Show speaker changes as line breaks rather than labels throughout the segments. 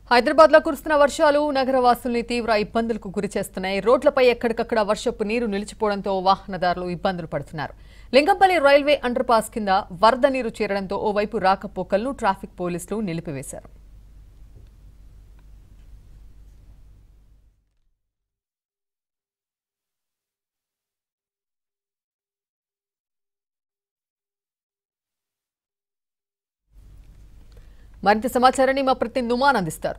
హైదరాబాద్ లో కురుస్తున్న వర్షాలు నగరవాసుల్ని తీవ్ర ఇబ్బందులకు గురి చేస్తున్నాయి రోడ్లపై ఎక్కడికక్కడ వర్షపు నీరు నిలిచిపోవడంతో వాహనదారులు ఇబ్బందులు పడుతున్నారు లింగంపల్లి రైల్వే అండర్ పాస్ కింద వరద నీరు చేరడంతో ఓవైపు రాకపోకలను ట్రాఫిక్ పోలీసులు నిలిపివేశారు మరింత సమాచారాన్ని మా ప్రతినిధి నుమాన్ అందిస్తారు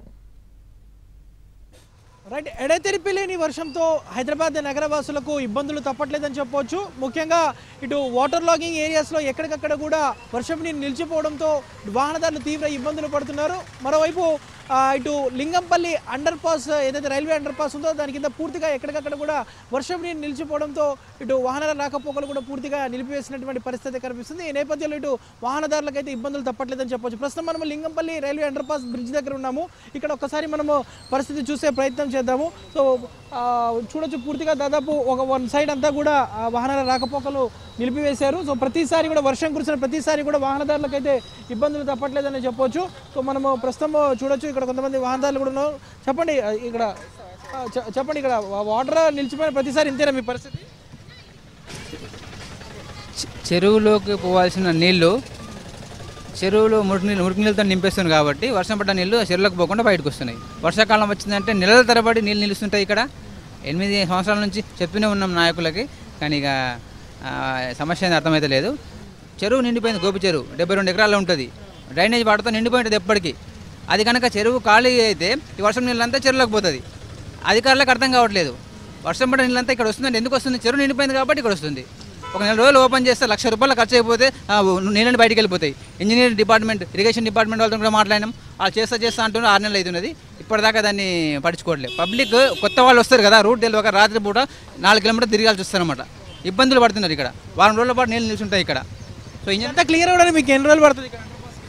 రైట్ ఎడతెరిపి లేని వర్షంతో హైదరాబాద్ నగరవాసులకు ఇబ్బందులు తప్పట్లేదని చెప్పవచ్చు ముఖ్యంగా ఇటు వాటర్ లాగింగ్ ఏరియాస్లో ఎక్కడికక్కడ కూడా వర్షం నీరు నిలిచిపోవడంతో వాహనదారులు తీవ్ర ఇబ్బందులు పడుతున్నారు మరోవైపు ఆ, ఇటు లింగంపల్లి అండర్ పాస్ ఏదైతే రైల్వే అండర్ పాస్ ఉందో దాని కింద పూర్తిగా ఎక్కడికక్కడ కూడా వర్షం నీరు నిలిచిపోవడంతో ఇటు వాహనాల రాకపోకలు కూడా పూర్తిగా నిలిపివేసినటువంటి పరిస్థితి కనిపిస్తుంది ఈ నేపథ్యంలో ఇటు వాహనదారులకైతే ఇబ్బందులు తప్పట్లేదని చెప్పొచ్చు ప్రస్తుతం మనం Lingampalli railway underpass bridge దగ్గర ఉన్నాము ఇక్కడ ఒక్కసారి మనము పరిస్థితి చూసే ప్రయత్నం చేద్దాము సో ఆ, చూడొచ్చు పూర్తిగా దాదాపు ఒక వన్ సైడ్ అంతా కూడా ఆ, వాహనాల రాకపోకలు నిలిపివేశారు సో ప్రతిసారి కూడా వర్షం కురిసిన ప్రతిసారి కూడా వాహనదారులకైతే ఇబ్బందులు తప్పట్లేదని చెప్పొచ్చు సో మనము ప్రస్తుతం చూడొచ్చు ఇక్కడ కొంతమంది వాహనదారులు కూడా ఉన్నారు చెప్పండి ఆ, ఇక్కడ ఆ, చె- చెప్పండి ఇక్కడ వాటర్ నిలిచిపోయిన ప్రతిసారి ఇంతేనా మీ పరిస్థితి
చె- చెరువులోకి పోవాల్సిన నీళ్లు చెరువులు మురికి నీళ్ళు మురికి నీళ్ళతో నింపేస్తుంది కాబట్టి వర్షం పడ్డ నీళ్లు చెరువులోకి పోకుండా బయటకు వస్తున్నాయి వర్షాకాలం వచ్చిందంటే నెలల తరబడి నీళ్ళు నిలుస్తుంటాయి ఇక్కడ ఎనిమిది సంవత్సరాల నుంచి చెప్తూనే ఉన్నాం నాయకులకి కానీ ఇక ఆ, సమస్య అనేది అర్థమైతే లేదు చెరువు నిండిపోయింది గోపి చెరువు డెబ్బై రెండు ఎకరాల్లో ఉంటుంది డ్రైనేజ్ వాటర్తో నిండిపోయి ఉంటుంది ఎప్పటికీ అది కనుక చెరువు ఖాళీ అయితే ఈ వర్షం నీళ్ళంతా చెరువులోకి పోతుంది అధికారులకు అర్థం కావట్లేదు వర్షం పడిన నీళ్ళంతా ఇక్కడ వస్తుందంటే ఎందుకు వస్తుంది చెరువు నిండిపోయింది కాబట్టి ఇక్కడ వస్తుంది ఒక నెల రోజులు ఓపెన్ చేస్తే లక్ష రూపాయలు ఖర్చు అయిపోతే ఆ, నీళ్ళని బయటికి వెళ్ళిపోతాయి ఇంజనీర్ డిపార్ట్మెంట్ ఇరిగేషన్ డిపార్ట్మెంట్ వాళ్ళతో కూడా మాట్లాడినాం వాళ్ళు చేస్తా చేస్తా అంటున్నారు ఆరు నెలలు అవుతున్నది ఇప్పటిదాకా దాన్ని పట్టించుకోవట్లేదు పబ్లిక్ కొత్త వాళ్ళు వస్తారు కదా రూట్ తెలియక రాత్రి పూట నాలుగు కిలోమీటర్ తిరగాల్సి వస్తారన్నమాట ఇబ్బందులు పడుతున్నారు ఇక్కడ వారం రోజుల పాటు నీళ్ళు నిల్చుంటాయి ఇక్కడ సో ఇంజన్
ఎంత క్లియర్ అవ్వడానికి మీకు ఎన్ని రోజులు పడుతుంది ఇక్కడ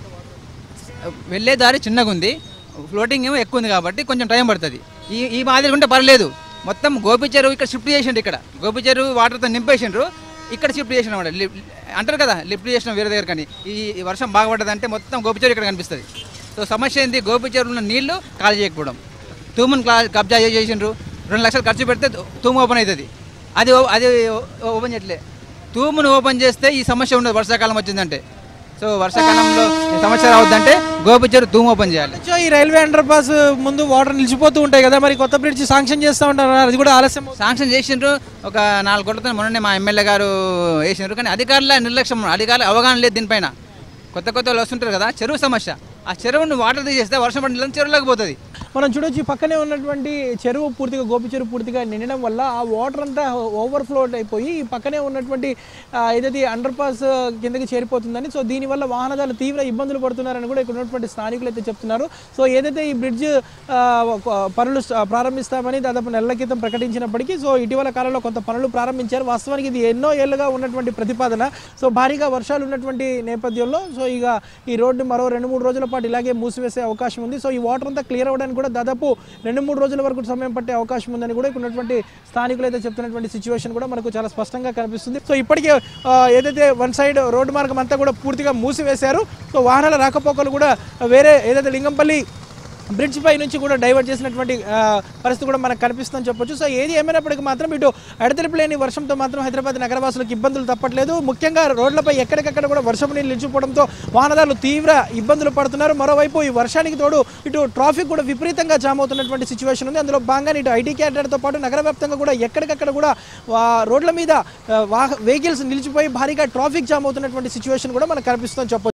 వెళ్ళే దారి చిన్నగా ఉంది ఫ్లోటింగ్ ఏమో ఎక్కువ ఉంది కాబట్టి కొంచెం టైం పడుతుంది ఈ ఈ మాదిరి ఉంటే పర్లేదు మొత్తం గోపి చెరువు ఇక్కడ షిఫ్ట్ చేసిండ్రు ఇక్కడ గోపి చెరువు వాటర్తో నింపేసిండ్రు ఇక్కడ షిఫ్ట్ చేసిన అనమాట అంటారు కదా లిఫ్ట్ చేసిన వేరే దగ్గర కానీ ఈ ఈ వర్షం బాగుపడ్డదంటే మొత్తం గోపి చెరువు ఇక్కడ కనిపిస్తుంది సో సమస్య ఏంది గోపి చెరువులో ఉన్న నీళ్లు ఖాళీ చేయకపోవడం తూమును క్లా కబ్జా చేసిండ్రు రెండు లక్షలు ఖర్చు పెడితే తూము ఓపెన్ అవుతుంది అది ఓ- అది ఓ- ఓపెన్ చేయట్లే తూమును ఓపెన్ చేస్తే ఈ సమస్య ఉండదు వర్షాకాలం వచ్చిందంటే సో వర్షాకాలంలో ఈ సమస్య రావద్దంటే గోపి చెరువు తూము ఓపెన్ చేయాలి
సో ఈ రైల్వే అండర్ పాస్ ముందు వాటర్ నిలిచిపోతూ ఉంటాయి కదా మరి కొత్త బ్రిడ్జ్ శాంక్షన్ చేస్తూ ఉంటారు అది కూడా ఆలస్యం అవుతుంది.
శాంక్షన్ చేసిండ్రు ఒక నాలుగు కోట్లతో మొన్ననే మా ఎమ్మెల్యే గారు వేసిండ్రు కానీ అధికారుల నిర్లక్ష్యం అధికారుల అవగాహన లేదు దీనిపైన కొత్త కొత్త వాళ్ళు వస్తుంటారు కదా చెరువు సమస్య ఆ చెరువును వాటర్ తీసేస్తే వర్షం పడిన నీళ్ళని చెరువులోకి పోతుంది
మనం చూడొచ్చు ఈ పక్కనే ఉన్నటువంటి చెరువు పూర్తిగా గోపి చెరువు పూర్తిగా నిండడం వల్ల ఆ వాటర్ అంతా ఓవర్ఫ్లో అయిపోయి ఈ పక్కనే ఉన్నటువంటి ఆ, ఏదైతే అండర్ పాస్ కిందకి చేరిపోతుందని సో దీనివల్ల వాహనదారులు తీవ్ర ఇబ్బందులు పడుతున్నారని కూడా ఇక్కడ ఉన్నటువంటి స్థానికులు అయితే చెప్తున్నారు సో ఏదైతే ఈ బ్రిడ్జ్ ఆ, ఒక పనులు స్ట- ప్రారంభిస్తామని దాదాపు నెలల క్రితం ప్రకటించినప్పటికీ సో ఇటీవల కాలంలో కొంత పనులు ప్రారంభించారు వాస్తవానికి ఇది ఎన్నో ఏళ్ళుగా ఉన్నటువంటి ప్రతిపాదన సో భారీగా వర్షాలు ఉన్నటువంటి నేపథ్యంలో సో ఇక ఈ రోడ్డు మరో రెండు మూడు రోజుల పాటు ఇలాగే మూసివేసే అవకాశం ఉంది సో ఈ వాటర్ అంతా క్లియర్ అవ్వడానికి కూడా దాదాపు రెండు మూడు రోజుల వరకు సమయం పట్టే అవకాశం ఉందని కూడా ఇక్కడ ఉన్నటువంటి స్థానికులు అయితే చెప్తున్నటువంటి సిచ్యువేషన్ కూడా మనకు చాలా స్పష్టంగా కనిపిస్తుంది సో ఇప్పటికే ఆ, ఏదైతే వన్ సైడ్ రోడ్డు మార్గం అంతా కూడా పూర్తిగా మూసివేశారు సో వాహనాల రాకపోకలు కూడా వేరే ఏదైతే లింగంపల్లి బ్రిడ్జ్ పై నుంచి కూడా డైవర్ట్ చేసినటువంటి ఆ, పరిస్థితి కూడా మనకు కనిపిస్తుందని చెప్పొచ్చు సో ఏది ఏమైనప్పటికీ మాత్రం ఇటు ఎడతెరిపి లేని వర్షంతో మాత్రం హైదరాబాద్ నగరవాసులకు ఇబ్బందులు తప్పట్లేదు ముఖ్యంగా రోడ్లపై ఎక్కడికక్కడ కూడా వర్షం నీళ్ళు నిలిచిపోవడంతో వాహనదారులు తీవ్ర ఇబ్బందులు పడుతున్నారు మరోవైపు ఈ వర్షానికి తోడు ఇటు ట్రాఫిక్ కూడా విపరీతంగా జామ్ అవుతున్నటువంటి సిచ్యువేషన్ ఉంది అందులో భాగంగా ఇటు ఐటీ క్యాడర్తో పాటు నగర వ్యాప్తంగా కూడా ఎక్కడికక్కడ కూడా వా- రోడ్ల మీద ఆ, వాహ వెహికల్స్ నిలిచిపోయి భారీగా ట్రాఫిక్ జామ్ అవుతున్నటువంటి సిచ్యువేషన్ కూడా మనకు కనిపిస్తుందని చెప్పొచ్చు